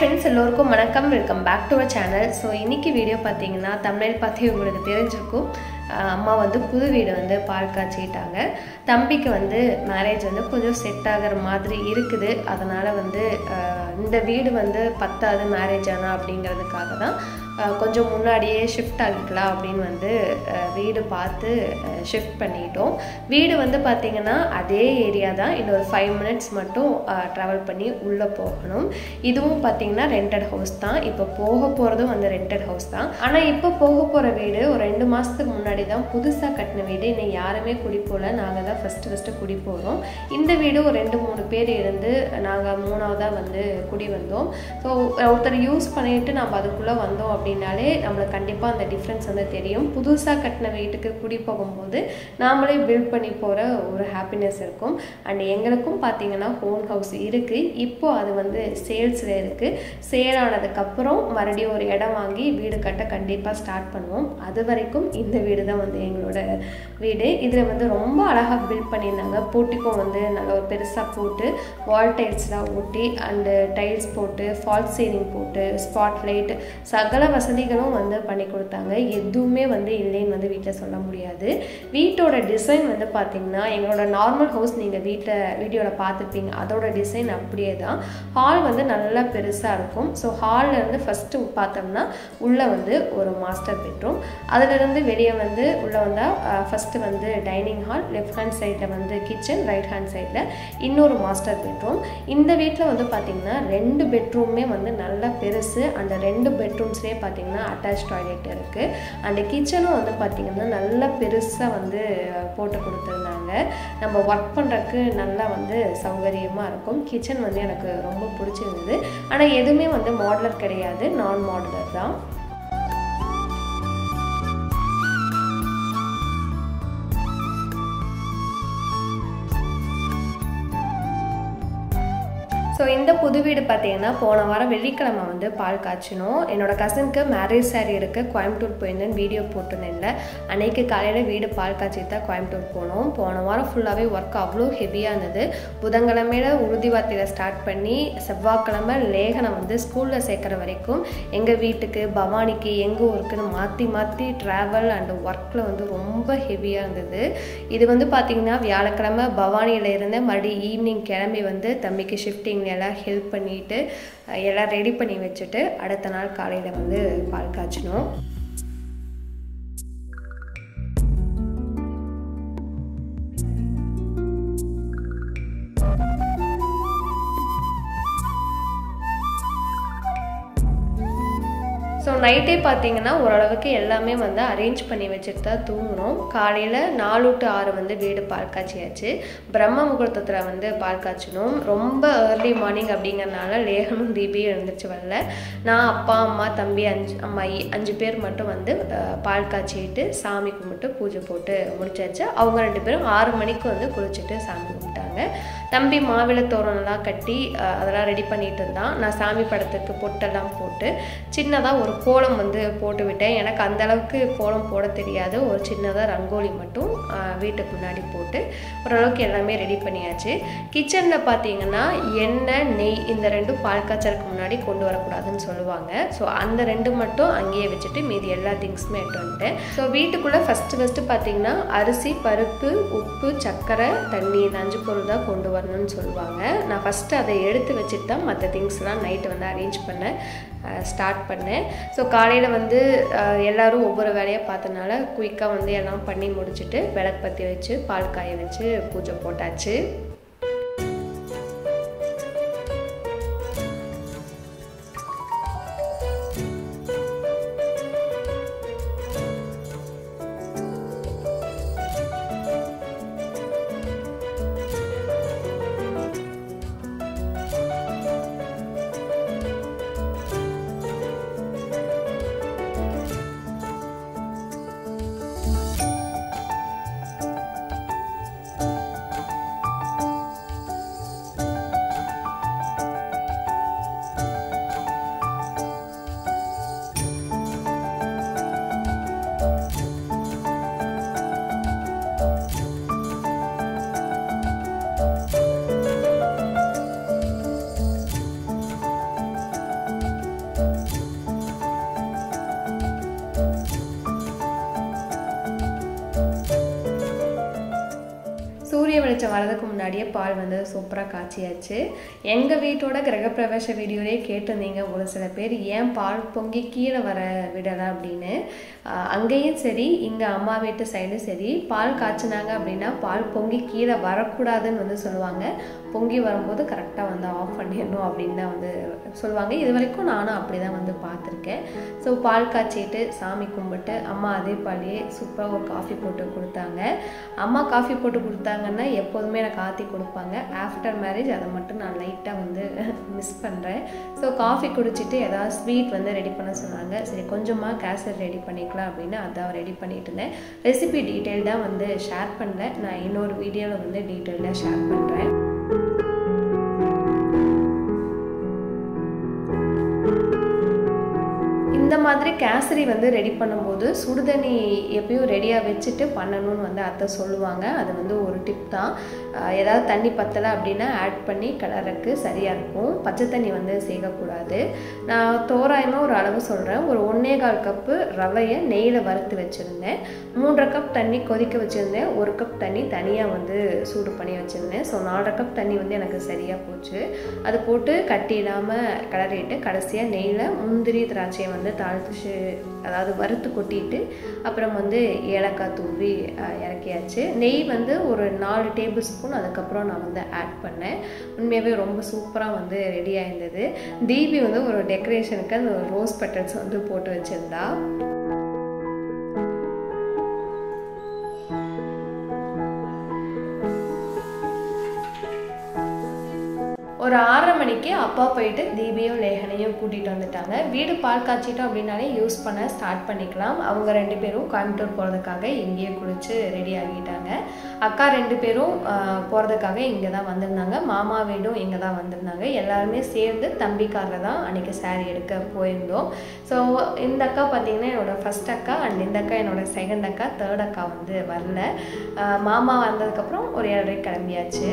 friends எல்லோருக்கும் வணக்கம் welcome back to our channel so இன்னைக்கு வீடியோ பார்த்தீங்கன்னா தமிழ் பற்றி உங்களுக்கு தெரிஞ்சிருக்கும் அஹ் அம்மா வந்து புது வீடு வந்து பால் காய்ச்சிட்டாங்க தம்பிக்கு வந்து மேரேஜ் வந்து கொஞ்சம் செட் ஆகிற மாதிரி இருக்குது அதனால் வந்து அஹ் இந்த வீடு வந்து பத்தாது மேரேஜ் ஆனால் அப்படிங்கிறதுக்காக தான் அஹ் கொஞ்சம் முன்னாடியே ஷிஃப்ட் ஆகிக்கலாம் அப்படின்னு வந்து அஹ் வீடு பார்த்து ஷிஃப்ட் பண்ணிட்டோம் வீடு வந்து பார்த்திங்கன்னா அதே ஏரியா தான் இன்னொரு ஃபைவ் மினிட்ஸ் மட்டும் ட்ராவல் பண்ணி உள்ளே போகணும் இதுவும் பார்த்திங்கன்னா ரெண்டட் ஹவுஸ் தான் இப்போ போக போகிறதும் வந்து ரெண்டட் ஹவுஸ் தான் ஆனால் இப்போ போக போகிற வீடு ஒரு ரெண்டு மாதத்துக்கு முன்னாடி தான் புதுசாக கட்டின வீடு இன்னும் யாருமே குடி போகல நாங்கள் தான் ஃபஸ்ட்டு ஃபஸ்ட்டு குடி போகிறோம் இந்த வீடு ஒரு ரெண்டு மூணு பேர் இருந்து நாங்கள் மூணாவதாக வந்து குடி வந்தோம் ஸோ ஒருத்தர் யூஸ் பண்ணிட்டு நம்ம அதுக்குள்ளே வந்தோம் அப்படின்னாலே நம்மளுக்கு கண்டிப்பாக அந்த டிஃப்ரென்ஸ் வந்து தெரியும் புதுசாக கட்டின வீட்டுக்கு குடி போகும்போது நாமளே பில்ட் பண்ணி போகிற ஒரு ஹாப்பினஸ் இருக்கும் அண்ட் எங்களுக்கும் பார்த்தீங்கன்னா ஹோம் ஹவுஸ் இருக்குது இப்போ அது வந்து சேல்ஸில் இருக்குது சேல் ஆனதுக்கப்புறம் மறுபடியும் ஒரு இடம் வாங்கி வீடு கட்ட கண்டிப்பாக ஸ்டார்ட் பண்ணுவோம் அது வரைக்கும் இந்த வீடு தான் வந்து எங்களோட வீடு இதில் வந்து ரொம்ப அழகாக பில்ட் பண்ணியிருந்தாங்க போட்டிக்கும் வந்து நல்ல ஒரு பெருசாக போட்டு வால் டைல்ஸ்லாம் ஒட்டி அண்டு டைல்ஸ் போட்டு ஃபால் சீலிங் போட்டு ஸ்பாட் லைட் சகல வசதிகளும் வந்து பண்ணி கொடுத்தாங்க எதுவுமே வந்து இல்லைன்னு வந்து வீட்டில் சொல்ல முடியாது வீட்டோட டிசைன் வந்து பார்த்திங்கன்னா எங்களோட நார்மல் ஹவுஸ் நீங்கள் வீட்டில் வீடியோவில் பார்த்துருப்பீங்க அதோட டிசைன் அப்படியே தான் ஹால் வந்து நல்லா பெருசாக இருக்கும் ஸோ ஹாலில் இருந்து ஃபஸ்ட்டு பார்த்தோம்னா உள்ளே வந்து ஒரு மாஸ்டர் பெட்ரூம் அதிலிருந்து வெளியே வந்து உள்ளே வந்தால் ஃபஸ்ட்டு வந்து டைனிங் ஹால் லெஃப்ட் ஹேண்ட் சைடில் வந்து கிச்சன் ரைட் ஹேண்ட் சைடில் இன்னொரு மாஸ்டர் பெட்ரூம் இந்த வீட்டில் வந்து பார்த்திங்கன்னா ரெண்டு பெட்ரூமே வந்து நல்லா பெருசு அந்த ரெண்டு பெட்ரூம்ஸ்லேயே பார்த்திங்கன்னா அட்டாச் டாய்லெட் இருக்குது அந்த கிச்சனும் வந்து பார்த்திங்கன்னா நல்லா பெருசாக வந்து போட்டு கொடுத்துருந்தாங்க நம்ம ஒர்க் பண்ணுறதுக்கு நல்லா வந்து சௌகரியமாக இருக்கும் கிச்சன் வந்து எனக்கு ரொம்ப பிடிச்சிருந்தது ஆனால் எதுவுமே வந்து மாடலர் கிடையாது நான் மாடலர் தான் ஸோ இந்த புது வீடு பார்த்தீங்கன்னா போன வாரம் வெள்ளிக்கிழமை வந்து பால் காய்ச்சினோம் என்னோட கசனுக்கு மேரேஜ் சாரீ இருக்குது கோயம்புத்தூர் போயிருந்தேன் வீடியோ போட்டுனேன்ல அன்னைக்கு காலையில் வீடு பால் காய்ச்சி தான் கோயம்புத்தூர் போனோம் போன வாரம் ஃபுல்லாகவே ஒர்க் அவ்வளோ ஹெவியாக இருந்தது புதன்கிழமையில உறுதி வார்த்தையில் ஸ்டார்ட் பண்ணி செவ்வாய்க்கிழமை லேகனை வந்து ஸ்கூலில் சேர்க்குற வரைக்கும் எங்கள் வீட்டுக்கு பவானிக்கு எங்கள் ஊருக்குன்னு மாற்றி மாற்றி ட்ராவல் அண்ட் ஒர்க்கில் வந்து ரொம்ப ஹெவியாக இருந்தது இது வந்து பார்த்திங்கன்னா வியாழக்கிழமை பவானியில் இருந்த மறுபடியும் ஈவினிங் கிளம்பி வந்து தம்பிக்கு ஷிஃப்டிங் எல்லாம் ஹெல்ப் பண்ணிவிட்டு எல்லாம் ரெடி பண்ணி வச்சுட்டு அடுத்த நாள் காலையில் வந்து பால் காய்ச்சினோம் ஸோ நைட்டே பார்த்தீங்கன்னா ஓரளவுக்கு எல்லாமே வந்து அரேஞ்ச் பண்ணி வச்சுட்டு தான் தூங்கணும் காலையில் நாலு டு ஆறு வந்து வீடு பால் காய்ச்சியாச்சு பிரம்ம முகூர்த்தத்தில் வந்து பால் காய்ச்சணும் ரொம்ப ஏர்லி மார்னிங் அப்படிங்கிறனால லேகனும் தீபியும் எழுந்திரிச்சு வரல நான் அப்பா அம்மா தம்பி அஞ்சு அம்மாயி அஞ்சு பேர் மட்டும் வந்து பால் காய்ச்சிட்டு சாமி கும்பிட்டு பூஜை போட்டு முடிச்சாச்சு அவங்க ரெண்டு பேரும் ஆறு மணிக்கு வந்து குளிச்சுட்டு சாமி கும்பிட்டாங்க தம்பி மாவிளை தோரணம்லாம் கட்டி அதெல்லாம் ரெடி பண்ணிட்டு இருந்தான் நான் சாமி படத்துக்கு பொட்டெல்லாம் போட்டு சின்னதாக ஒரு கோலம் வந்து போட்டு விட்டேன் எனக்கு அந்த அளவுக்கு கோலம் போட தெரியாது ஒரு சின்னதாக ரங்கோலி மட்டும் வீட்டுக்கு முன்னாடி போட்டு ஓரளவுக்கு எல்லாமே ரெடி பண்ணியாச்சு கிச்சனில் பார்த்தீங்கன்னா எண்ணெய் நெய் இந்த ரெண்டும் பால் காய்ச்சலுக்கு முன்னாடி கொண்டு வரக்கூடாதுன்னு சொல்லுவாங்க ஸோ அந்த ரெண்டு மட்டும் அங்கேயே வச்சுட்டு மீதி எல்லா திங்ஸுமே எடுத்து வந்துட்டேன் ஸோ வீட்டுக்குள்ளே ஃபஸ்ட்டு ஃபஸ்ட்டு பார்த்தீங்கன்னா அரிசி பருப்பு உப்பு சர்க்கரை தண்ணி இந்த அஞ்சு பொருள் தான் கொண்டு வரணும்னு சொல்லுவாங்க நான் ஃபஸ்ட்டு அதை எடுத்து வச்சுட்டு தான் மற்ற திங்ஸ்லாம் நைட்டு வந்து அரேஞ்ச் பண்ண ஸ்டார்ட் பண்ணேன் ஸோ காலையில் வந்து எல்லோரும் ஒவ்வொரு வேலையாக பார்த்தனால குயிக்காக வந்து எல்லாம் பண்ணி முடிச்சுட்டு விளக்கு பற்றி வச்சு பால் காய வச்சு பூஜை போட்டாச்சு பட்சம் வரதுக்கு முன்னாடியே பால் வந்து சூப்பராக காய்ச்சியாச்சு எங்கள் வீட்டோட கிரகப்பிரவேச வீடியோலே கேட்டிருந்தீங்க ஒரு சில பேர் ஏன் பால் பொங்கி கீழே வர விடலை அப்படின்னு ஆஹ் அங்கேயும் சரி இங்கே அம்மா வீட்டு சைடும் சரி பால் காய்ச்சினாங்க அப்படின்னா பால் பொங்கி கீழே வரக்கூடாதுன்னு வந்து சொல்லுவாங்க பொங்கி வரும்போது கரெக்டாக வந்து ஆஃப் பண்ணிடணும் அப்படின்னு தான் வந்து சொல்லுவாங்க இது வரைக்கும் நானும் அப்படி தான் வந்து பார்த்துருக்கேன் ஸோ பால் காய்ச்சிட்டு சாமி கும்பிட்டு அம்மா அதே பாலையே சூப்பராக ஒரு காஃபி போட்டு கொடுத்தாங்க அம்மா காஃபி போட்டு கொடுத்தாங்கன்னா எப்போதுமே எனக்கு ஆற்றி கொடுப்பாங்க ஆஃப்டர் மேரேஜ் அதை மட்டும் நான் லைட்டாக வந்து மிஸ் பண்ணுறேன் ஸோ காஃபி குடிச்சிட்டு ஏதாவது ஸ்வீட் வந்து ரெடி பண்ண சொன்னாங்க சரி கொஞ்சமாக கேசர் ரெடி பண்ணிக்கலாம் அப்படின்னு அதான் ரெடி பண்ணிட்டு இருந்தேன் ரெசிபி டீட்டெயில்டாக வந்து ஷேர் பண்ணல நான் இன்னொரு வீடியோவில் வந்து டீட்டெயில்டாக ஷேர் பண்ணுறேன் இந்த மாதிரி கேசரி வந்து ரெடி பண்ணும்போது சுடுதண்ணி எப்பயும் ரெடியாக வச்சுட்டு பண்ணணும்னு வந்து அத்தை சொல்லுவாங்க அது வந்து ஒரு டிப் தான் ஆஹ் ஏதாவது தண்ணி பத்தலை அப்படின்னா ஆட் பண்ணி கிளறக்கு சரியாக இருக்கும் பச்சை தண்ணி வந்து சேர்க்கக்கூடாது நான் தோராயமாக ஒரு அளவு சொல்கிறேன் ஒரு ஒன்றே கால் கப்பு ரவையை நெய்யில் வறுத்து வச்சுருந்தேன் மூன்றரை கப் தண்ணி கொதிக்க வச்சுருந்தேன் ஒரு கப் தண்ணி தனியாக வந்து சூடு பண்ணி வச்சுருந்தேன் ஸோ நாலரை கப் தண்ணி வந்து எனக்கு சரியாக போச்சு அது போட்டு கட்டி இல்லாமல் கிளறிட்டு கடைசியாக நெய்யில் முந்திரி திராட்சையை வந்து தாளிச்சு அதாவது வறுத்து கொட்டிட்டு அப்புறம் வந்து ஏலக்காய் தூவி அஹ், இறக்கியாச்சு நெய் வந்து ஒரு நாலு டேபிள் ஸ்பூன் அதுக்கப்புறம் நான் வந்து ஆட் பண்ணேன் உண்மையாகவே ரொம்ப சூப்பராக வந்து ரெடி ஆயிருந்தது தீபி வந்து ஒரு டெக்கரேஷனுக்கு அந்த ரோஸ் பெட்டல்ஸ் வந்து போட்டு வச்சுருந்தா ஒரு ஆறரை மணிக்கு அப்பா போயிட்டு தீபியும் லேகனையும் கூட்டிகிட்டு வந்துட்டாங்க வீடு பால் காய்ச்சிட்டோம் அப்படின்னாலே யூஸ் பண்ண ஸ்டார்ட் பண்ணிக்கலாம் அவங்க ரெண்டு பேரும் கோயம்புத்தூர் போகிறதுக்காக இங்கேயே குளிச்சு ரெடி ஆகிட்டாங்க அக்கா ரெண்டு பேரும் போகிறதுக்காக இங்கே தான் வந்திருந்தாங்க மாமா வீடும் இங்கே தான் வந்திருந்தாங்க எல்லாருமே சேர்ந்து தம்பிக்காரில் தான் அன்றைக்கி saree எடுக்க போயிருந்தோம் ஸோ இந்த அக்கா பார்த்தீங்கன்னா என்னோட ஃபர்ஸ்ட் அக்கா அண்ட் இந்த அக்கா என்னோட செகண்ட் அக்கா தேர்ட் அக்கா வந்து வரல ஆஹ் மாமா வந்ததுக்கப்புறம் ஒரு ஏழரை கிளம்பியாச்சு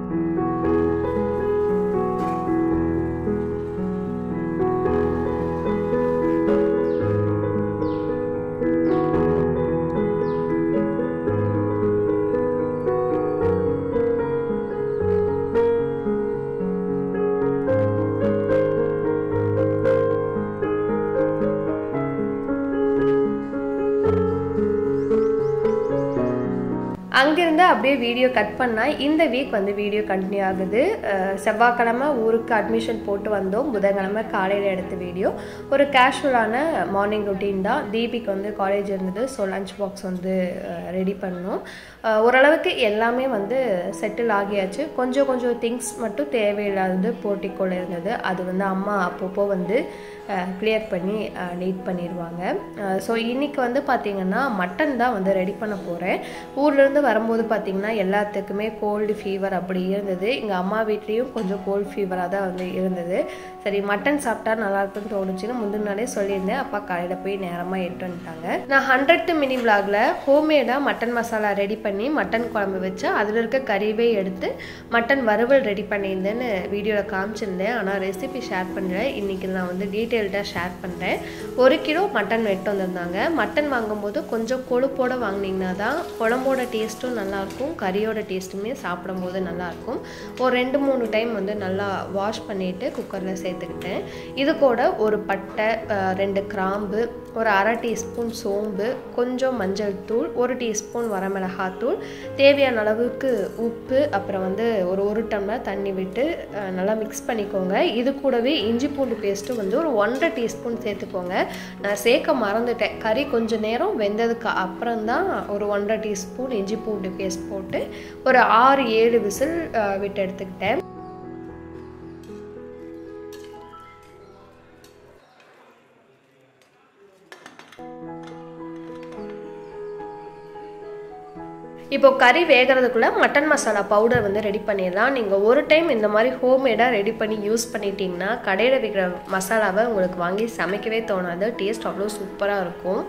அங்கேருந்து அப்படியே வீடியோ கட் பண்ணால் இந்த வீக் வந்து வீடியோ கண்டினியூ ஆகுது அஹ் செவ்வாய்க்கிழமை ஊருக்கு அட்மிஷன் போட்டு வந்தோம் புதன்கிழமை காலையில் எடுத்த வீடியோ ஒரு கேஷுவலான மார்னிங் ரொட்டீன் தான் தீபிக்கு வந்து காலேஜ் இருந்தது ஸோ லஞ்ச் பாக்ஸ் வந்து ரெடி பண்ணோம் அஹ் ஓரளவுக்கு எல்லாமே வந்து செட்டில் ஆகியாச்சு கொஞ்சம் கொஞ்சம் திங்ஸ் மட்டும் தேவையில்லாதது போட்டிக்கோள் இருந்தது அது வந்து அம்மா அப்பப்போ வந்து கிளியர் பண்ணி நீட் பண்ணிடுவாங்க ஸோ இன்னைக்கு வந்து பார்த்திங்கன்னா மட்டன் தான் வந்து ரெடி பண்ண போகிறேன் ஊர்லேருந்து வரும்போது பார்த்திங்கன்னா எல்லாத்துக்குமே கோல்டு ஃபீவர் அப்படி இருந்தது எங்கள் அம்மா வீட்லேயும் கொஞ்சம் கோல்டு ஃபீவராக தான் வந்து இருந்தது சரி மட்டன் சாப்பிட்டா நல்லா இருக்குன்னு தோணுச்சுன்னு முந்தின நாளே சொல்லியிருந்தேன் அப்பா காலையில் போய் நேரமாக எட்டு வந்துட்டாங்க நான் ஹண்ட்ரட் மினி விலாகில் ஹோம்மேடாக மட்டன் மசாலா ரெடி பண்ணி மட்டன் குழம்பு வச்சு அதில் இருக்க கறிவே எடுத்து மட்டன் வறுவல் ரெடி பண்ணியிருந்தேன்னு வீடியோவில் காமிச்சிருந்தேன் ஆனால் ரெசிபி ஷேர் பண்ணல இன்றைக்கி நான் வந்து டீட்டெயில்டாக ஷேர் பண்ணுறேன் ஒரு கிலோ மட்டன் வெட்டு வந்திருந்தாங்க மட்டன் வாங்கும்போது கொஞ்சம் கொழுப்போடு வாங்கினீங்கன்னா தான் குழம்போட டேஸ்ட்டும் நல்லாயிருக்கும் கறியோட டேஸ்ட்டுமே சாப்பிடும்போது நல்லாயிருக்கும் ஒரு ரெண்டு மூணு டைம் வந்து நல்லா வாஷ் பண்ணிவிட்டு குக்கரில் சேர்த்துக்கிட்டேன் இது கூட ஒரு பட்டை அஹ், ரெண்டு கிராம்பு ஒரு அரை டீஸ்பூன் சோம்பு கொஞ்சம் மஞ்சள் தூள் ஒரு டீஸ்பூன் வரமிளகாத்தூள் தேவையான அளவுக்கு உப்பு அப்புறம் வந்து ஒரு ஒரு டம்ளர் தண்ணி விட்டு அஹ், நல்லா மிக்ஸ் பண்ணிக்கோங்க இது கூடவே இஞ்சி பூண்டு பேஸ்ட்டு வந்து ஒரு ஒன்றரை டீஸ்பூன் சேர்த்துக்கோங்க நான் சேர்க்க மறந்துட்டேன் கறி கொஞ்சம் நேரம் வெந்ததுக்கு அப்புறம் தான் ஒரு ஒன்றரை டீஸ்பூன் இஞ்சி பூண்டு பேஸ்ட் போட்டு ஒரு ஆறு ஏழு விசில் அஹ், விட்டு எடுத்துக்கிட்டேன் இப்போ கறி வேகிறதுக்குள்ளே மட்டன் மசாலா பவுடர் வந்து ரெடி பண்ணிடலாம் நீங்கள் ஒரு டைம் இந்த மாதிரி ஹோம்மேடாக ரெடி பண்ணி யூஸ் பண்ணிட்டீங்கன்னா கடையில் விற்கிற மசாலாவை உங்களுக்கு வாங்கி சமைக்கவே தோணாது டேஸ்ட் அவ்வளோ சூப்பராக இருக்கும்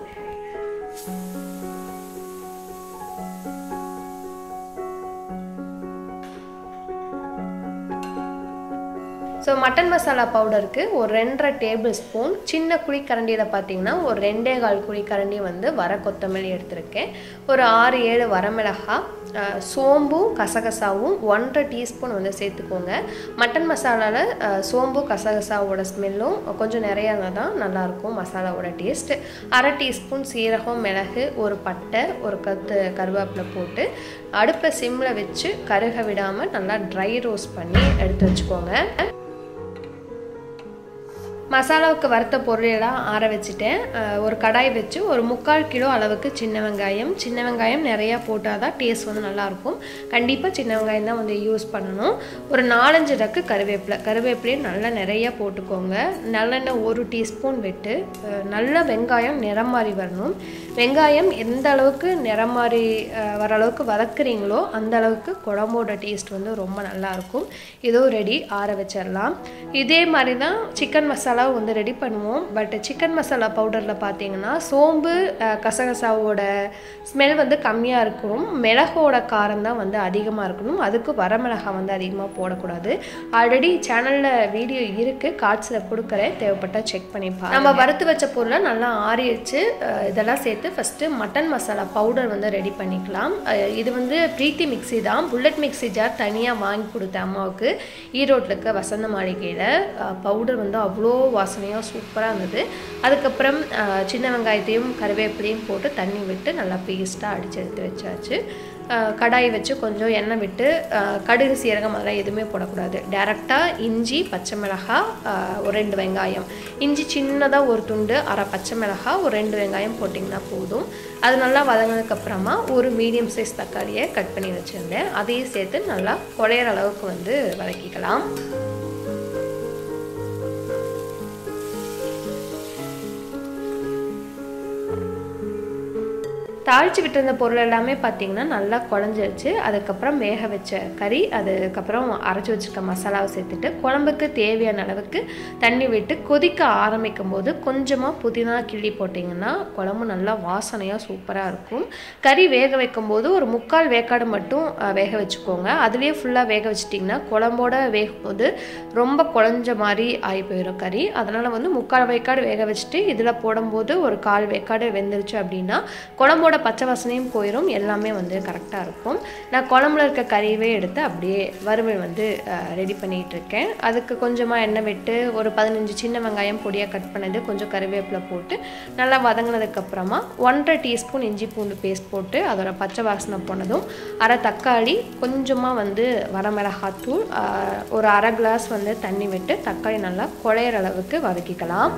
ஸோ மட்டன் மசாலா பவுடருக்கு ஒரு ரெண்டரை டேபிள் ஸ்பூன் சின்ன குழிக்கரண்டியில் பார்த்தீங்கன்னா ஒரு ரெண்டே கால் குழிக்கரண்டி வந்து வர கொத்தமல்லி எடுத்திருக்கேன் ஒரு ஆறு ஏழு வரமிளகாய் அஹ், சோம்பும் கசகசாவும் ஒன்றரை டீஸ்பூன் வந்து சேர்த்துக்கோங்க மட்டன் மசாலாவில் சோம்பு கசகசாவோட ஸ்மெல்லும் கொஞ்சம் நிறையா இருந்தால் தான் நல்லாயிருக்கும் மசாலாவோட டேஸ்ட் அரை டீஸ்பூன் சீரகம் மிளகு ஒரு பட்டை ஒரு கத்து கருவேப்பிலை போட்டு அடுப்பை சிம்மில் வச்சு கருக விடாமல் நல்லா ட்ரை ரோஸ்ட் பண்ணி எடுத்து வச்சுக்கோங்க மசாலாவுக்கு வறுத்த பொருளெல்லாம் ஆற வச்சுட்டேன் அஹ் ஒரு கடாய் வச்சு ஒரு முக்கால் கிலோ அளவுக்கு சின்ன வெங்காயம் சின்ன வெங்காயம் நிறையா போட்டால் தான் டேஸ்ட் வந்து நல்லாயிருக்கும் கண்டிப்பாக சின்ன வெங்காயம் தான் வந்து யூஸ் பண்ணணும் ஒரு நாலஞ்சு டக்கு கருவேப்பிலை கருவேப்பிலையும் நல்லா நிறையா போட்டுக்கோங்க நல்லெண்ணெய் ஒரு டீஸ்பூன் விட்டு அஹ் நல்ல வெங்காயம் நிறம் மாறி வரணும் வெங்காயம் எந்த அளவுக்கு நிறம் மாறி அஹ் வர அளவுக்கு வதக்குறீங்களோ அந்த அளவுக்கு குழம்போட டேஸ்ட் வந்து ரொம்ப நல்லாயிருக்கும் இதோ ரெடி ஆற வச்சிடலாம் இதே மாதிரி தான் சிக்கன் மசாலா வந்து ரெடி பண்ணுவோம் பட் சிக்கன் மசாலா பவுடரில் பார்த்தீங்கன்னா சோம்பு அஹ், கசகசாவோட ஸ்மெல் வந்து கம்மியாக இருக்கணும் மிளகோட காரம் தான் வந்து அதிகமாக இருக்கணும் அதுக்கு வரமிளகாய் வந்து அதிகமாக போடக்கூடாது ஆல்ரெடி சேனலில் வீடியோ இருக்குது கார்ட்ஸில் கொடுக்குறேன் தேவைப்பட்டால் செக் பண்ணி பாருங்க நம்ம வறுத்து வச்ச பொருளை நல்லா ஆறி வச்சு அஹ், இதெல்லாம் சேர்த்து ஃபஸ்ட்டு மட்டன் மசாலா பவுடர் வந்து ரெடி பண்ணிக்கலாம் அஹ், இது வந்து பிரீத்தி மிக்ஸி தான் புல்லட் மிக்ஸி ஜார் தனியாக வாங்கி கொடுத்தேன் அம்மாவுக்கு ஈரோட்டில் இருக்க வசந்த மாளிகையில் பவுடர் வந்து அவ்வளோ வாசனையாக சூப்பராக இருந்தது அதுக்கப்புறம் அஹ், சின்ன வெங்காயத்தையும் கருவேப்பிலையும் போட்டு தண்ணி விட்டு நல்லா பேஸ்ட்டாக அடித்து எடுத்து வச்சாச்சு அஹ், கடாய் வச்சு கொஞ்சம் எண்ணெய் விட்டு அஹ், கடுகு சீரகம் அதெல்லாம் எதுவுமே போடக்கூடாது டேரெக்டாக இஞ்சி பச்சை மிளகாய் அஹ், ஒரு ரெண்டு வெங்காயம் இஞ்சி சின்னதாக ஒரு துண்டு அரை பச்சை மிளகாய் ஒரு ரெண்டு வெங்காயம் போட்டிங்கன்னா போதும் அது நல்லா வதங்கினதுக்கப்புறமா ஒரு மீடியம் சைஸ் தக்காளியை கட் பண்ணி வச்சுருந்தேன் அதையும் சேர்த்து நல்லா குழையிற அளவுக்கு வந்து வதக்கிக்கலாம் தாளித்து விட்டிருந்த பொருள் எல்லாமே பார்த்தீங்கன்னா நல்லா குழஞ்சிருச்சு அதுக்கப்புறம் வேக வச்ச கறி அதுக்கப்புறம் அரைச்சி வச்சுருக்க மசாலாவை சேர்த்துட்டு குழம்புக்கு தேவையான அளவுக்கு தண்ணி விட்டு கொதிக்க ஆரம்பிக்கும் போது கொஞ்சமாக புதினா கிள்ளி போட்டிங்கன்னா குழம்பு நல்லா வாசனையாக சூப்பராக இருக்கும் கறி வேக வைக்கும் போது ஒரு முக்கால் வேக்காடு மட்டும் அஹ், வேக வச்சுக்கோங்க அதுலேயே ஃபுல்லாக வேக வச்சிட்டிங்கன்னா குழம்போட வேகும் போது ரொம்ப குழஞ்ச மாதிரி ஆகி போயிடும் கறி அதனால் வந்து முக்கால் வேக்காடு வேக வச்சுட்டு இதில் போடும்போது ஒரு கால் வேக்காடு வெந்துருச்சு அப்படின்னா குழம்போட பச்சை வாசனையும் போயிடும் எல்லாமே வந்து கரெக்டாக இருக்கும் நான் குழம்புல இருக்க கறியவே எடுத்து அப்படியே வறுவல் வந்து ரெடி பண்ணிகிட்டு இருக்கேன் அதுக்கு கொஞ்சமாக எண்ணெய் விட்டு ஒரு பதினஞ்சு சின்ன வெங்காயம் பொடியாக கட் பண்ணது கொஞ்சம் கருவேப்பிலை போட்டு நல்லா வதங்கினதுக்கப்புறமா ஒன்றரை டீஸ்பூன் இஞ்சி பூண்டு பேஸ்ட் போட்டு அதோட பச்சை வாசனை போனதும் அரை தக்காளி கொஞ்சமாக வந்து வரமிளகாத்தூள் ஆஹ், ஒரு அரை கிளாஸ் வந்து தண்ணி விட்டு தக்காளி நல்லா குழையிற அளவுக்கு வதக்கிக்கலாம்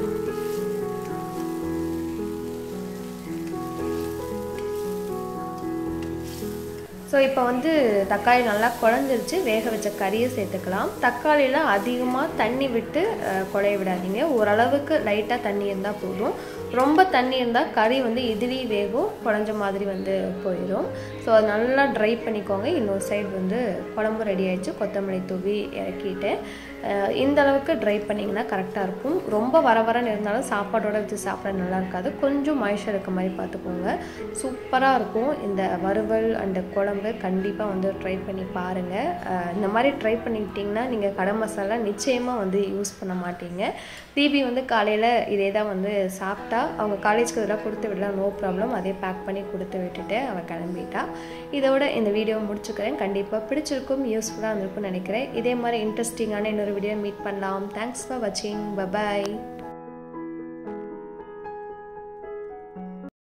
ஸோ இப்போ வந்து தக்காளி நல்லா குழஞ்சிருச்சு வேக வச்ச கறியை சேர்த்துக்கலாம் தக்காளியில் அதிகமாக தண்ணி விட்டு அஹ், குழைய விடாதீங்க ஓரளவுக்கு லைட்டாக தண்ணி இருந்தால் போதும் ரொம்ப தண்ணி இருந்தால் கறி வந்து இதுலேயே வேகும் குழஞ்ச மாதிரி வந்து போயிடும் ஸோ அது நல்லா ட்ரை பண்ணிக்கோங்க இன்னொரு சைடு வந்து குழம்பு ரெடி ஆயிடுச்சு கொத்தமல்லி தூவி இறக்கிட்டேன் அஹ், இந்த அளவுக்கு ட்ரை பண்ணிங்கன்னா கரெக்டாக இருக்கும் ரொம்ப வர வரன்னு இருந்தாலும் சாப்பாடோட வச்சு சாப்பிட நல்லா இருக்காது கொஞ்சம் மாய்ச்சர் இருக்க மாதிரி பார்த்துக்கோங்க சூப்பராக இருக்கும் இந்த வறுவல் அண்ட் குழம்பு கண்டிப்பாக வந்து ட்ரை பண்ணி பாருங்கள் அஹ், இந்த மாதிரி ட்ரை பண்ணிக்கிட்டிங்கன்னா நீங்கள் கடை மசாலா நிச்சயமாக வந்து யூஸ் பண்ண மாட்டீங்க தீபி வந்து காலையில் இதே தான் வந்து சாப்பிட்டா அவங்க காலேஜ்க்கு இதெல்லாம் கொடுத்து விடலாம் நோ ப்ராப்ளம் அதே பேக் பண்ணி கொடுத்து விட்டுட்டு அவள் கிளம்பிட்டா இதோட இந்த வீடியோ முடிச்சுக்கிறேன் கண்டிப்பாக பிடிச்சிருக்கும் யூஸ்ஃபுல்லாக இருந்திருக்கும்னு நினைக்கிறேன் இதே மாதிரி இன்ட்ரெஸ்டிங்கான இன்னொரு வீடியோ மீட் பண்ணலாம் தேங்க்ஸ் ஃபார் வாட்சிங் பபாய்